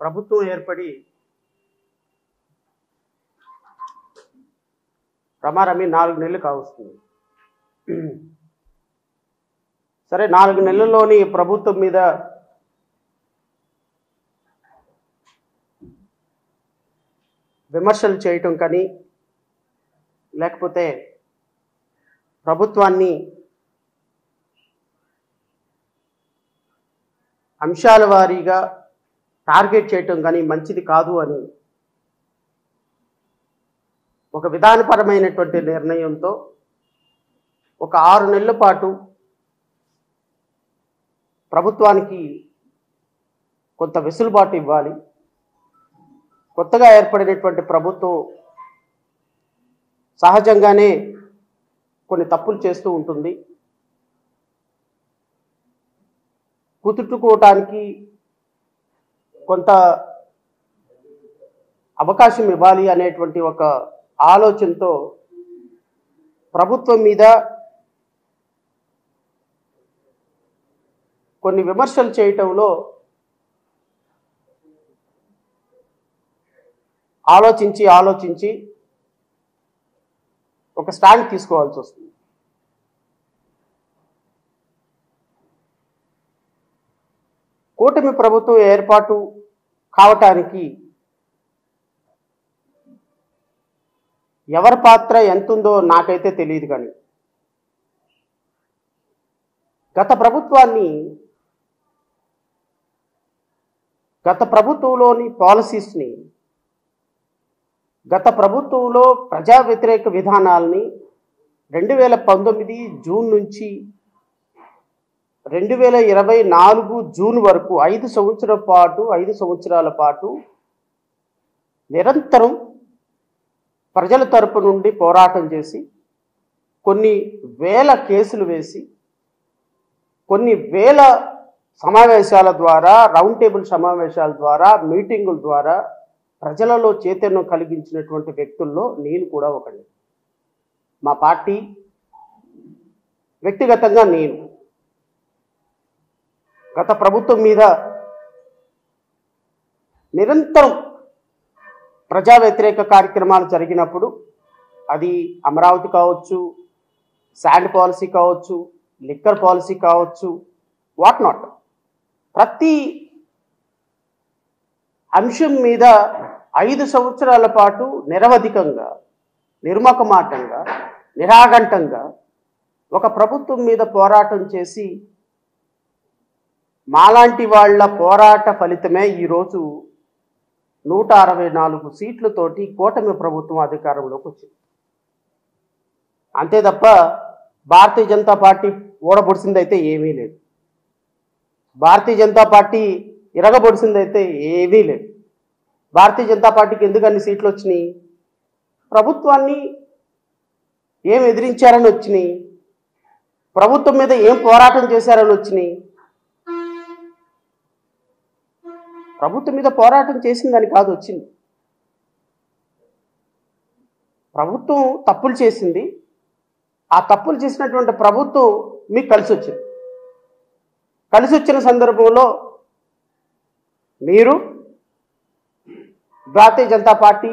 ప్రభుత్వం ఏర్పడి రమారమి నాలుగు నెలలు కావస్తుంది సరే నాలుగు నెలల్లోని ప్రభుత్వం మీద విమర్శలు చేయటం కానీ లేకపోతే ప్రభుత్వాన్ని అంశాల వారీగా టార్గెట్ చేయటం కానీ మంచిది కాదు అని ఒక విధానపరమైనటువంటి నిర్ణయంతో ఒక ఆరు నెలల పాటు ప్రభుత్వానికి కొంత వెసులుబాటు ఇవ్వాలి కొత్తగా ఏర్పడినటువంటి ప్రభుత్వం సహజంగానే కొన్ని తప్పులు చేస్తూ ఉంటుంది కుదుర్చుకోవటానికి కొంత అవకాశం ఇవ్వాలి అనేటువంటి ఒక ఆలోచనతో ప్రభుత్వం మీద కొన్ని విమర్శలు చేయటంలో ఆలోచించి ఆలోచించి ఒక స్టాండ్ తీసుకోవాల్సి వస్తుంది కూటమి ప్రభుత్వం ఏర్పాటు కావటానికి ఎవరి పాత్ర ఎంతుందో నాకైతే తెలియదు కానీ గత ప్రభుత్వాన్ని గత ప్రభుత్వంలోని పాలసీస్ని గత ప్రభుత్వంలో ప్రజా వ్యతిరేక విధానాల్ని రెండు వేల పంతొమ్మిది జూన్ నుంచి రెండు వేల ఇరవై నాలుగు జూన్ వరకు ఐదు సంవత్సరాల పాటు ఐదు సంవత్సరాల పాటు నిరంతరం ప్రజల తరపు నుండి పోరాటం చేసి కొన్ని వేల కేసులు వేసి కొన్ని వేల సమావేశాల ద్వారా రౌండ్ టేబుల్ సమావేశాల ద్వారా మీటింగుల ద్వారా ప్రజలలో చైతన్యం కలిగించినటువంటి వ్యక్తుల్లో నేను కూడా ఒకటి మా పార్టీ వ్యక్తిగతంగా నేను గత ప్రభుత్వం మీద నిరంతరం ప్రజా వ్యతిరేక కార్యక్రమాలు జరిగినప్పుడు అది అమరావతి కావచ్చు శాండ్ పాలసీ కావచ్చు లిక్కర్ పాలసీ కావచ్చు వాట్ నాట్ ప్రతి అంశం మీద ఐదు సంవత్సరాల పాటు నిరవధికంగా నిర్మకమాటంగా నిరాగంటంగా ఒక ప్రభుత్వం మీద పోరాటం చేసి మాలాంటి వాళ్ళ పోరాట ఫలితమే ఈరోజు నూట అరవై నాలుగు సీట్లతోటి కూటమి ప్రభుత్వం అధికారంలోకి వచ్చింది అంతే తప్ప భారతీయ జనతా పార్టీ ఓడబొడిసిందైతే ఏమీ లేదు భారతీయ జనతా పార్టీ ఇరగబొడిసిందైతే ఏమీ లేదు భారతీయ జనతా పార్టీకి ఎందుకు అన్ని సీట్లు వచ్చినాయి ప్రభుత్వాన్ని ఏం ఎదిరించారని వచ్చినాయి ప్రభుత్వం మీద ఏం పోరాటం చేశారని వచ్చినాయి ప్రభుత్వం మీద పోరాటం చేసిందని కాదు వచ్చింది ప్రభుత్వం తప్పులు చేసింది ఆ తప్పులు చేసినటువంటి ప్రభుత్వం మీకు కలిసి వచ్చింది కలిసి వచ్చిన సందర్భంలో మీరు భారతీయ జనతా పార్టీ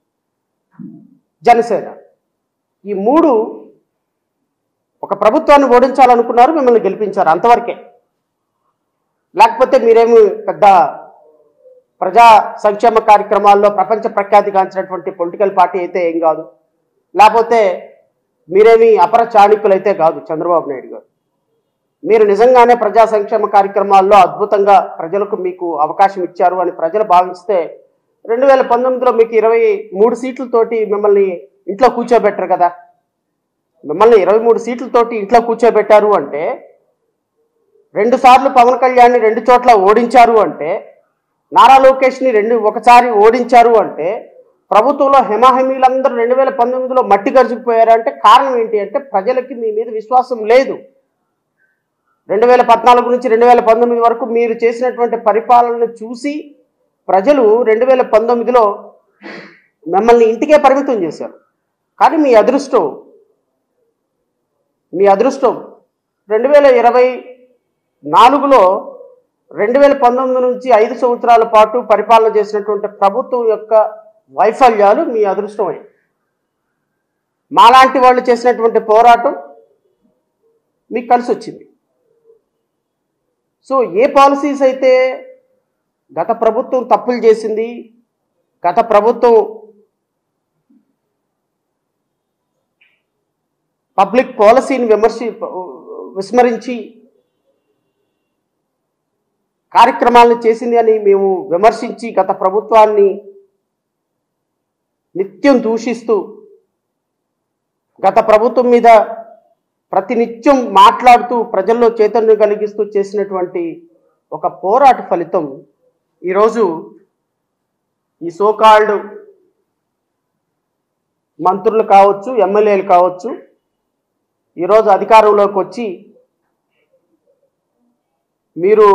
జనసేన ఈ మూడు ఒక ప్రభుత్వాన్ని ఓడించాలనుకున్నారు మిమ్మల్ని గెలిపించారు అంతవరకే లేకపోతే మీరేమి పెద్ద ప్రజా సంక్షేమ కార్యక్రమాల్లో ప్రపంచ ప్రఖ్యాతి గాంచినటువంటి పొలిటికల్ పార్టీ అయితే ఏం కాదు లేకపోతే మీరేమి అపర చాణిక్యులైతే కాదు చంద్రబాబు నాయుడు గారు మీరు నిజంగానే ప్రజా సంక్షేమ కార్యక్రమాల్లో అద్భుతంగా ప్రజలకు మీకు అవకాశం ఇచ్చారు అని ప్రజలు భావిస్తే రెండు వేల పంతొమ్మిదిలో మీకు ఇరవై మూడు సీట్లతోటి మిమ్మల్ని ఇంట్లో కూర్చోబెట్టరు కదా మిమ్మల్ని ఇరవై మూడు సీట్లతోటి ఇంట్లో కూర్చోబెట్టారు అంటే రెండు సార్లు పవన్ కళ్యాణ్ని రెండు చోట్ల ఓడించారు అంటే నారా లోకేష్ని రెండు ఒకసారి ఓడించారు అంటే ప్రభుత్వంలో హెమాహెమీలందరూ రెండు వేల పంతొమ్మిదిలో మట్టి గరుచుకుపోయారంటే కారణం ఏంటి అంటే ప్రజలకి మీ మీద విశ్వాసం లేదు రెండు వేల పద్నాలుగు నుంచి రెండు వేల పంతొమ్మిది వరకు మీరు చేసినటువంటి పరిపాలనను చూసి ప్రజలు రెండు వేల పంతొమ్మిదిలో మిమ్మల్ని ఇంటికే పరిమితం చేశారు కానీ మీ అదృష్టం మీ అదృష్టం రెండు వేల ఇరవై నాలుగులో రెండు వేల పంతొమ్మిది నుంచి ఐదు సంవత్సరాల పాటు పరిపాలన చేసినటువంటి ప్రభుత్వం యొక్క వైఫల్యాలు మీ అదృష్టమే మాలాంటి వాళ్ళు చేసినటువంటి పోరాటం మీకు కలిసి వచ్చింది సో ఏ పాలసీస్ అయితే గత ప్రభుత్వం తప్పులు చేసింది గత ప్రభుత్వం పబ్లిక్ పాలసీని విమర్శి విస్మరించి కార్యక్రమాలను చేసింది అని మేము విమర్శించి గత ప్రభుత్వాన్ని నిత్యం దూషిస్తూ గత ప్రభుత్వం మీద ప్రతినిత్యం మాట్లాడుతూ ప్రజల్లో చైతన్యం కలిగిస్తూ చేసినటువంటి ఒక పోరాట ఫలితం ఈరోజు ఈ సోకాల్డ్ మంత్రులు కావచ్చు ఎమ్మెల్యేలు కావచ్చు ఈరోజు అధికారంలోకి వచ్చి మీరు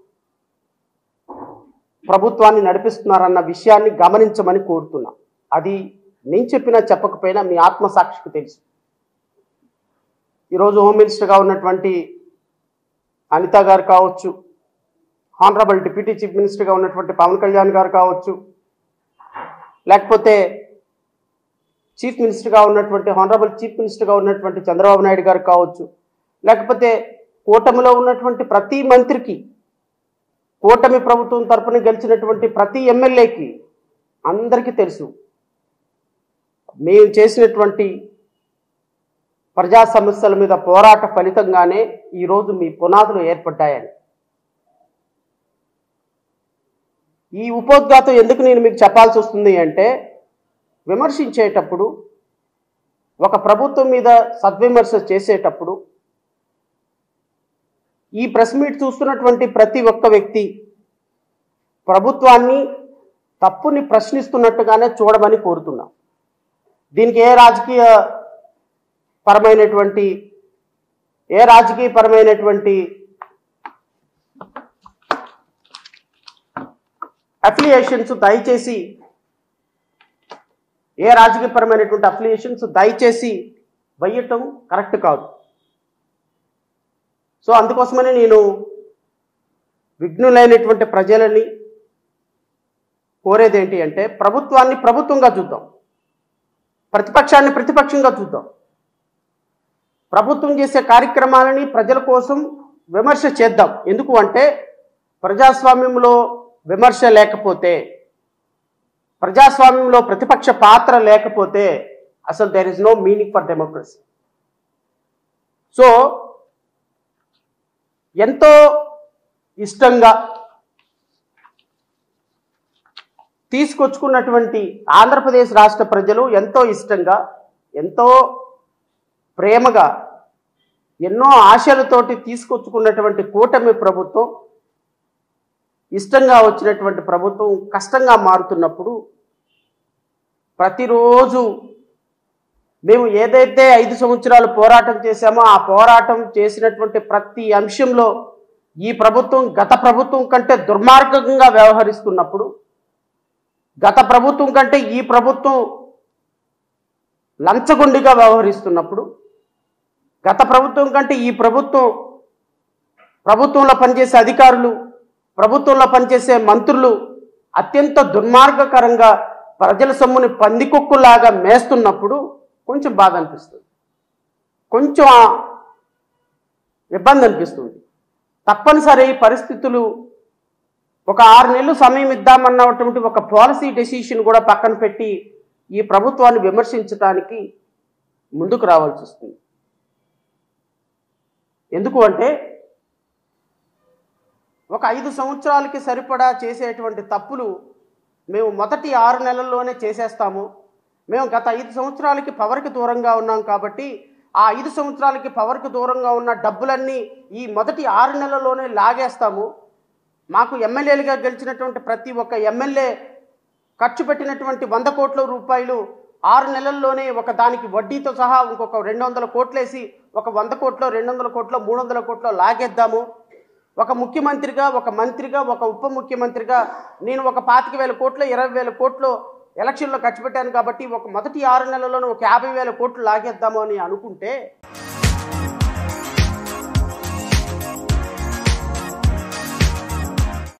ప్రభుత్వాన్ని నడిపిస్తున్నారన్న విషయాన్ని గమనించమని కోరుతున్నా అది నేను చెప్పినా చెప్పకపోయినా మీ ఆత్మసాక్షికి తెలుసు ఈరోజు హోమ్ మినిస్టర్గా ఉన్నటువంటి అనిత గారు కావచ్చు హానరబుల్ డిప్యూటీ చీఫ్ మినిస్టర్గా ఉన్నటువంటి పవన్ కళ్యాణ్ గారు కావచ్చు లేకపోతే చీఫ్ మినిస్టర్గా ఉన్నటువంటి హానరబుల్ చీఫ్ మినిస్టర్గా ఉన్నటువంటి చంద్రబాబు నాయుడు గారు కావచ్చు లేకపోతే కూటమిలో ఉన్నటువంటి ప్రతి మంత్రికి కూటమి ప్రభుత్వం తరపున గెలిచినటువంటి ప్రతి ఎమ్మెల్యేకి అందరికీ తెలుసు మేము చేసినటువంటి ప్రజా సమస్యల మీద పోరాట ఫలితంగానే ఈరోజు మీ పునాదులు ఏర్పడ్డాయని ఈ ఉపోద్ఘాతం ఎందుకు నేను మీకు చెప్పాల్సి వస్తుంది అంటే విమర్శించేటప్పుడు ఒక ప్రభుత్వం మీద సద్విమర్శ చేసేటప్పుడు ఈ ప్రెస్ మీట్ చూస్తున్నటువంటి ప్రతి ఒక్క వ్యక్తి ప్రభుత్వాన్ని తప్పుని ప్రశ్నిస్తున్నట్టుగానే చూడమని కోరుతున్నా దీనికి ఏ రాజకీయ పరమైనటువంటి ఏ రాజకీయ పరమైనటువంటి అఫిలియేషన్స్ దయచేసి ఏ రాజకీయపరమైనటువంటి అఫిలియేషన్స్ దయచేసి వెయ్యటం కరెక్ట్ కాదు సో అందుకోసమని నేను విఘ్నులైనటువంటి ప్రజలని కోరేది ఏంటి అంటే ప్రభుత్వాన్ని ప్రభుత్వంగా చూద్దాం ప్రతిపక్షాన్ని ప్రతిపక్షంగా చూద్దాం ప్రభుత్వం చేసే కార్యక్రమాలని ప్రజల కోసం విమర్శ చేద్దాం ఎందుకు అంటే ప్రజాస్వామ్యంలో విమర్శ లేకపోతే ప్రజాస్వామ్యంలో ప్రతిపక్ష పాత్ర లేకపోతే అసలు there is no meaning for democracy so ఎంతో ఇష్టంగా తీసుకొచ్చుకున్నటువంటి ఆంధ్రప్రదేశ్ రాష్ట్ర ప్రజలు ఎంతో ఇష్టంగా ఎంతో ప్రేమగా ఎన్నో ఆశలతోటి తీసుకొచ్చుకున్నటువంటి కూటమి ప్రభుత్వం ఇష్టంగా వచ్చినటువంటి ప్రభుత్వం కష్టంగా మారుతున్నప్పుడు ప్రతిరోజు మేము ఏదైతే ఐదు సంవత్సరాలు పోరాటం చేశామో ఆ పోరాటం చేసినటువంటి ప్రతి అంశంలో ఈ ప్రభుత్వం గత ప్రభుత్వం కంటే దుర్మార్గంగా వ్యవహరిస్తున్నప్పుడు గత ప్రభుత్వం కంటే ఈ ప్రభుత్వం లంచగొండిగా వ్యవహరిస్తున్నప్పుడు గత ప్రభుత్వం కంటే ఈ ప్రభుత్వం ప్రభుత్వంలో పనిచేసే అధికారులు ప్రభుత్వంలో పనిచేసే మంత్రులు అత్యంత దుర్మార్గకరంగా ప్రజల సొమ్ముని పందికొక్కులాగా మేస్తున్నప్పుడు కొంచెం బాధ అనిపిస్తుంది కొంచెం ఆ ఇబ్బంది అనిపిస్తుంది తప్పనిసరి పరిస్థితులు ఒక ఆరు నెలలు సమయం ఇద్దామన్నటువంటి ఒక పాలసీ డెసిషన్ కూడా పక్కన పెట్టి ఈ ప్రభుత్వాన్ని విమర్శించడానికి ముందుకు రావాల్సి వస్తుంది ఎందుకు అంటే ఒక ఐదు సంవత్సరాలకి సరిపడా చేసేటువంటి తప్పులు మేము మొదటి ఆరు నెలల్లోనే చేసేస్తాము మేము గత ఐదు సంవత్సరాలకి పవర్కి దూరంగా ఉన్నాం కాబట్టి ఆ ఐదు సంవత్సరాలకి పవర్కి దూరంగా ఉన్న డబ్బులన్నీ ఈ మొదటి ఆరు నెలల్లోనే లాగేస్తాము మాకు ఎమ్మెల్యేలుగా గెలిచినటువంటి ప్రతి ఒక్క ఎమ్మెల్యే ఖర్చు పెట్టినటువంటి వంద కోట్ల రూపాయలు ఆరు నెలల్లోనే ఒక దానికి వడ్డీతో సహా ఇంకొక రెండు వందల కోట్లేసి ఒక వంద కోట్లో రెండు వందల కోట్లో మూడు వందల కోట్లో లాగేద్దాము ఒక ముఖ్యమంత్రిగా ఒక మంత్రిగా ఒక ఉప ముఖ్యమంత్రిగా నేను ఒక పాతిక వేల కోట్లు ఇరవై వేల కోట్లు ఎలక్షన్లో ఖర్చు పెట్టాను కాబట్టి ఒక మొదటి ఆరు నెలల్లోనే ఒక యాభై వేల కోట్లు లాగేద్దాము అని అనుకుంటే